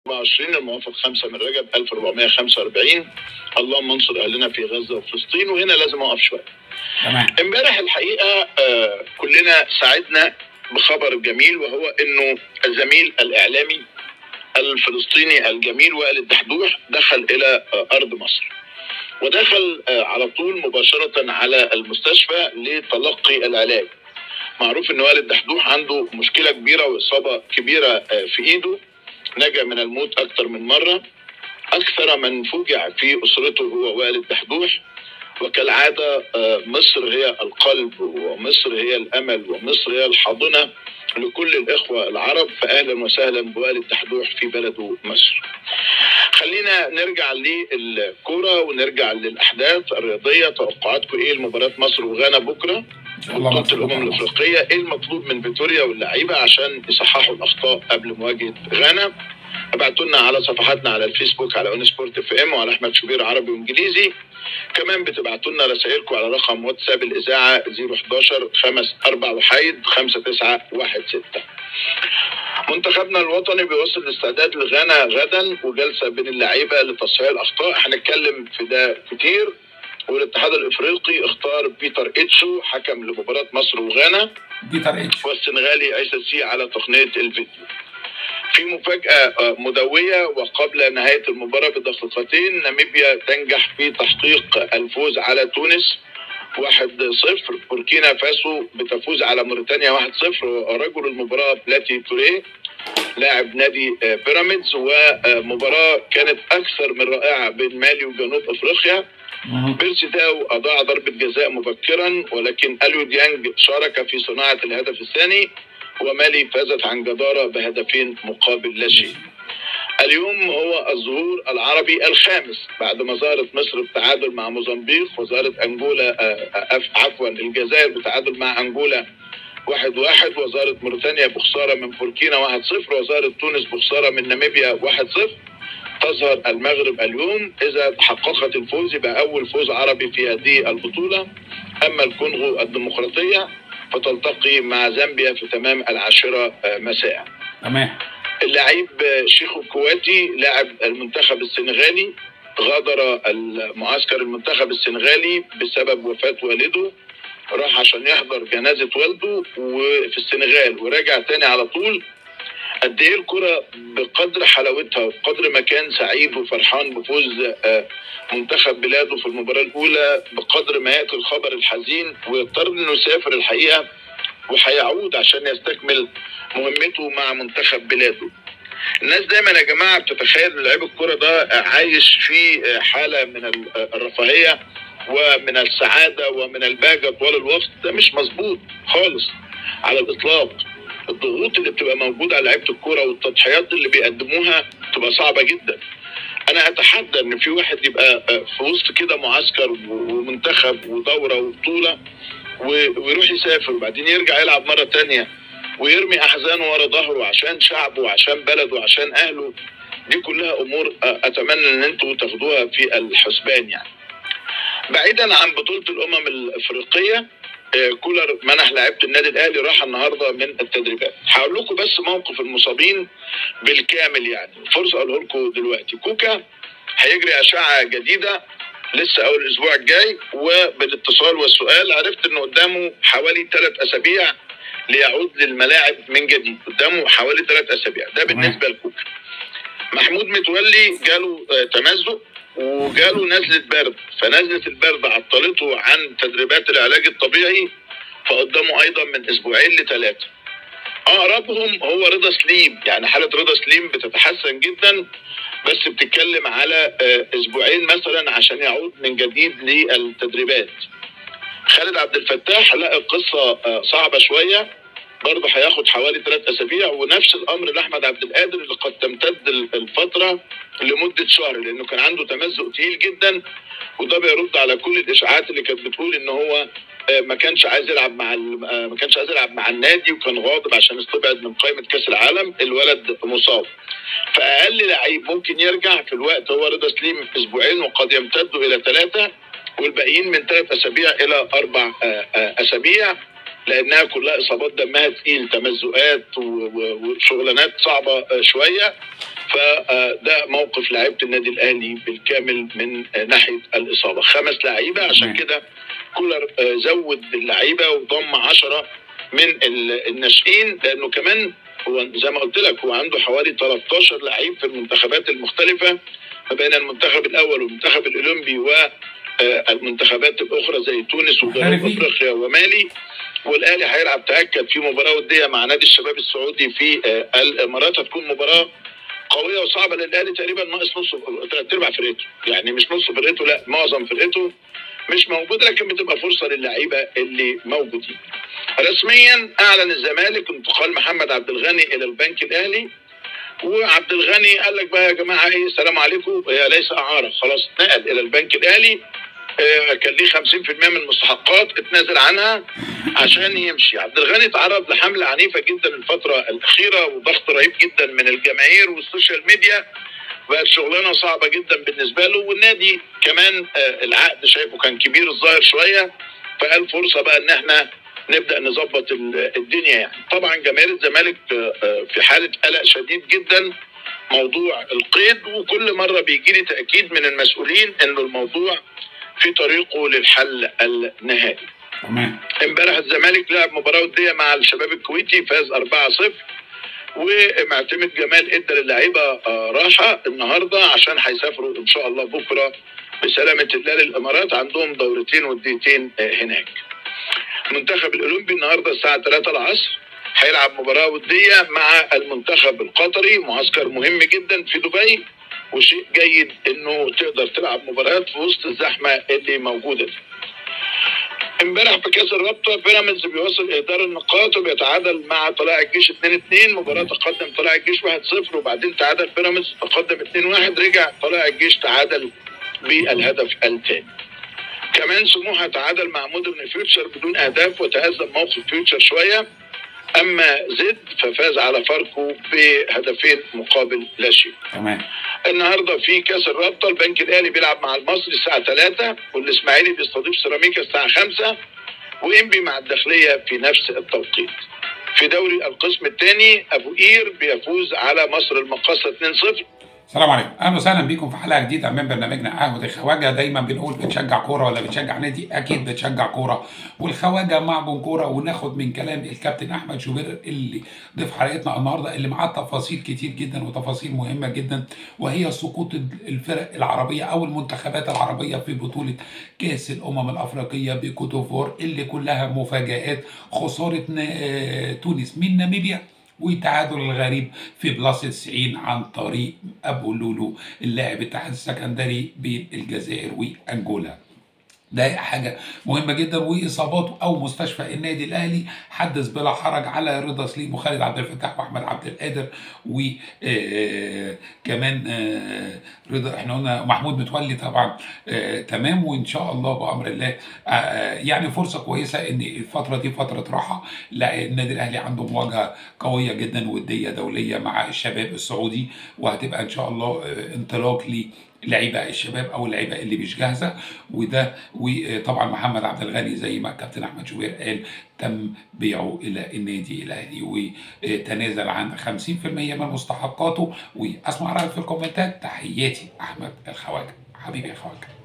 24 الموافق 5 من رجب 1445 اللهم انصر اهلنا في غزه وفلسطين وهنا لازم اقف شويه. تمام امبارح الحقيقه آه، كلنا سعدنا بخبر جميل وهو انه الزميل الاعلامي الفلسطيني الجميل وائل الدحدوح دخل الى آه، ارض مصر. ودخل آه، على طول مباشره على المستشفى لتلقي العلاج. معروف ان وائل الدحدوح عنده مشكله كبيره واصابه كبيره آه، في ايده نجا من الموت اكثر من مره اكثر من فوجع في اسرته هو وائل الدحدوح وكالعاده آه، مصر هي القلب ومصر هي الامل ومصر هي الحاضنه لكل الاخوه العرب فاهلا وسهلا بوائل الدحدوح في بلده مصر. خلينا نرجع للكوره ونرجع للاحداث الرياضيه توقعاتكم ايه لمباراه مصر وغانا بكره؟ ان شاء الله بطولة الأمم الأفريقية إيه المطلوب من فيتوريا واللعيبة عشان يصححوا الأخطاء قبل مواجهة غانا ابعتوا لنا على صفحاتنا على الفيسبوك على اون سبورت اف ام وعلى احمد شوبير عربي وانجليزي كمان بتبعتوا لنا رسائلكم على رقم واتساب الاذاعه 011 5 4 وحيد 5916 منتخبنا الوطني بيوصل الاستعداد لغانا غدا وجلسه بين اللعيبه لتصحيح الاخطاء هنتكلم في ده كتير والاتحاد الافريقي اختار بيتر اتشو حكم لمباراه مصر وغانا بيتر اتش والسنغالي عيسى سي على تقنيه الفيديو. في مفاجأة آه، مدوية وقبل نهاية المباراة بدقيقتين ناميبيا تنجح في تحقيق الفوز على تونس 1-0 بوركينا فاسو بتفوز على موريتانيا 1-0 ورجل المباراة بلاتي توريه لاعب نادي آه، بيراميدز ومباراة كانت أكثر من رائعة بين مالي وجنوب أفريقيا بيرسي تاو أضاع ضربة جزاء مبكرا ولكن أليو ديانج شارك في صناعة الهدف الثاني ومالي فازت عن جدارة بهدفين مقابل لا شيء اليوم هو الظهور العربي الخامس بعد ما ظهرت مصر بالتعادل مع موزمبيق وظهرت انجولا آه، آه، عفوا الجزائر بالتعادل مع انجولا واحد واحد وظهرت موريتانيا بخسارة من بوركينا واحد صفر وظهرت تونس بخسارة من ناميبيا واحد صفر تظهر المغرب اليوم إذا تحققت الفوز يبقى أول فوز عربي في هذه البطولة أما الكونغو الديمقراطية فتلتقي مع زامبيا في تمام العاشرة آه، مساء تمام اللعيب آه، شيخو الكواتي لاعب المنتخب السنغالي غادر المعسكر المنتخب السنغالي بسبب وفاة والده راح عشان يحضر جنازة والده وفي السنغال ورجع تاني على طول قد ايه الكرة بقدر حلاوتها وبقدر ما كان سعيد وفرحان بفوز آه، منتخب بلاده في المباراة الأولى بقدر ما يأتي الخبر الحزين ويضطر إنه يسافر الحقيقة وهيعود عشان يستكمل مهمته مع منتخب بلاده. الناس دايما يا جماعة بتتخيل إن لعيب الكرة ده عايش في حالة من ال- الرفاهية ومن السعادة ومن البهجة طوال الوقت ده مش مظبوط خالص على الإطلاق. الضغوط اللي بتبقى موجودة على لعيبة الكرة والتضحيات اللي بيقدموها بتبقى صعبة جدا. انا اتحدى ان في واحد يبقى آه، في وسط كده معسكر و- ومنتخب ودوره وبطوله و- ويروح يسافر وبعدين يرجع يلعب مره تانية ويرمي احزانه ورا ظهره عشان شعبه وعشان بلده وعشان اهله دي كلها امور آه، اتمنى ان انتوا تاخدوها في الحسبان يعني. بعيدا عن بطوله الامم الافريقيه آه، كولر منح لعيبه النادي الاهلي راحه النهارده من التدريبات. هقول لكم بس موقف المصابين بالكامل يعني فرصه اقوله لكم دلوقتي كوكا هيجري اشعه جديده لسه اول الاسبوع الجاي وبالاتصال والسؤال عرفت ان قدامه حوالي ثلاث اسابيع ليعود للملاعب من جديد قدامه حوالي ثلاث اسابيع ده بالنسبه لكوكا محمود متولي جاله آه، تمزق وجاله نزله برد فنزله البرد عطلته عن تدريبات العلاج الطبيعي فقدامه ايضا من اسبوعين لثلاثه اقربهم هو رضا سليم يعني حاله رضا سليم بتتحسن جدا بس بتتكلم على آه، اسبوعين مثلا عشان يعود من جديد للتدريبات خالد عبد الفتاح لقى القصه آه، صعبه شويه برضه هياخد حوالي ثلاث اسابيع ونفس الامر لاحمد عبد القادر اللي قد تمتد ال- الفتره لمده شهر لانه كان عنده تمزق تقيل جدا وده بيرد على كل الاشاعات اللي كانت بتقول ان هو آه، ما كانش عايز يلعب مع ال- آه، ما كانش عايز يلعب مع النادي وكان غاضب عشان استبعد من قائمه كاس العالم الولد مصاب فاقل لعيب ممكن يرجع في الوقت هو رضا سليم اسبوعين وقد يمتدوا الى ثلاثه والباقيين من ثلاث اسابيع الى اربع آه، آه، اسابيع لانها كلها اصابات دمها تقيل تمزقات و- و- وشغلانات صعبه آه، شويه فده موقف لعيبه النادي الاهلي بالكامل من آه، ناحيه الاصابه خمس لعيبه عشان تمام. كده كولر آه، زود اللعيبه وضم عشرة من ال- الناشئين لانه كمان هو زي ما قلت لك هو عنده حوالي 13 لعيب في المنتخبات المختلفه ما بين المنتخب الاول والمنتخب الاولمبي والمنتخبات الاخرى زي تونس وجنوب محترفين. افريقيا ومالي والاهلي هيلعب تاكد في مباراه وديه مع نادي الشباب السعودي في آه، الامارات هتكون مباراه قويه وصعبه للاهلي تقريبا ناقص نص ثلاث ارباع فرقته يعني مش نص فرقته لا معظم فرقته مش موجود لكن بتبقى فرصه للعيبه اللي موجودين. رسميا اعلن الزمالك انتقال محمد عبد الغني الى البنك الاهلي وعبد الغني قال لك بقى يا جماعه ايه السلام عليكم هي ليس اعاره خلاص اتنقل الى البنك الاهلي آه، كان ليه 50% من المستحقات اتنازل عنها عشان يمشي عبد الغني تعرض لحمله عنيفه جدا الفتره الاخيره وضغط رهيب جدا من الجماهير والسوشيال ميديا بقت شغلانه صعبه جدا بالنسبه له والنادي كمان آه، العقد شايفه كان كبير الظاهر شويه فقال فرصه بقى ان احنا نبدا نظبط ال- الدنيا يعني طبعا جماهير الزمالك آه، آه، في حاله قلق شديد جدا موضوع القيد وكل مره بيجي لي تاكيد من المسؤولين انه الموضوع في طريقه للحل النهائي تمام امبارح الزمالك لعب مباراه وديه مع الشباب الكويتي فاز 4-0 ومعتمد جمال ادى للعيبه آه، راحه النهارده عشان هيسافروا ان شاء الله بكره بسلامه الله للامارات عندهم دورتين وديتين آه، هناك. المنتخب الاولمبي النهارده الساعه 3 العصر هيلعب مباراه وديه مع المنتخب القطري معسكر مهم جدا في دبي وشيء جيد انه تقدر تلعب مباريات في وسط الزحمه اللي موجوده دي. امبارح في كاس الرابطه بيراميدز بيواصل اهدار النقاط وبيتعادل مع طلائع الجيش 2-2 مباراه تقدم طلائع الجيش 1-0 وبعدين تعادل بيراميدز تقدم 2-1 رجع طلائع الجيش تعادل بالهدف الثاني. كمان سموحه تعادل مع مودرن فيوتشر بدون اهداف وتأزم موقف فيوتشر شويه اما زد ففاز على فاركو بهدفين مقابل لا شيء. تمام النهارده في كاس الرابطه البنك الاهلي بيلعب مع المصري الساعه 3 والاسماعيلي بيستضيف سيراميكا الساعه 5 وانبي مع الداخليه في نفس التوقيت. في دوري القسم الثاني ابو قير بيفوز على مصر المقاصه 2-0 السلام عليكم اهلا وسهلا بيكم في حلقه جديده من برنامجنا قهوه الخواجه دايما بنقول بتشجع كوره ولا بتشجع نادي اكيد بتشجع كوره والخواجه معبن كوره وناخد من كلام الكابتن احمد شوبير اللي ضيف حلقتنا النهارده اللي معاه تفاصيل كتير جدا وتفاصيل مهمه جدا وهي سقوط الفرق العربيه او المنتخبات العربيه في بطوله كاس الامم الافريقيه بكوتوفور اللي كلها مفاجات خساره نا- آه، تونس من ناميبيا وتعادل الغريب في بلس 90 عن طريق ابو لولو اللاعب الاتحاد السكندري بين الجزائر وانجولا ده حاجة مهمة جدا وإصاباته أو مستشفى النادي الأهلي حدث بلا حرج على رضا سليم وخالد عبد الفتاح وأحمد عبد القادر وكمان رضا احنا قلنا محمود متولي طبعا آه، تمام وإن شاء الله بأمر الله آه، آه، يعني فرصة كويسة إن الفترة دي فترة راحة لا النادي الأهلي عنده مواجهة قوية جدا ودية دولية مع الشباب السعودي وهتبقى إن شاء الله آه، انطلاق ليه لعيبه الشباب او اللعيبه اللي مش جاهزه وده وطبعا محمد عبد الغني زي ما الكابتن احمد شوبير قال تم بيعه الى النادي الاهلي وتنازل عن 50% من مستحقاته واسمع رايك في الكومنتات تحياتي احمد الخواجه حبيبي يا خواجه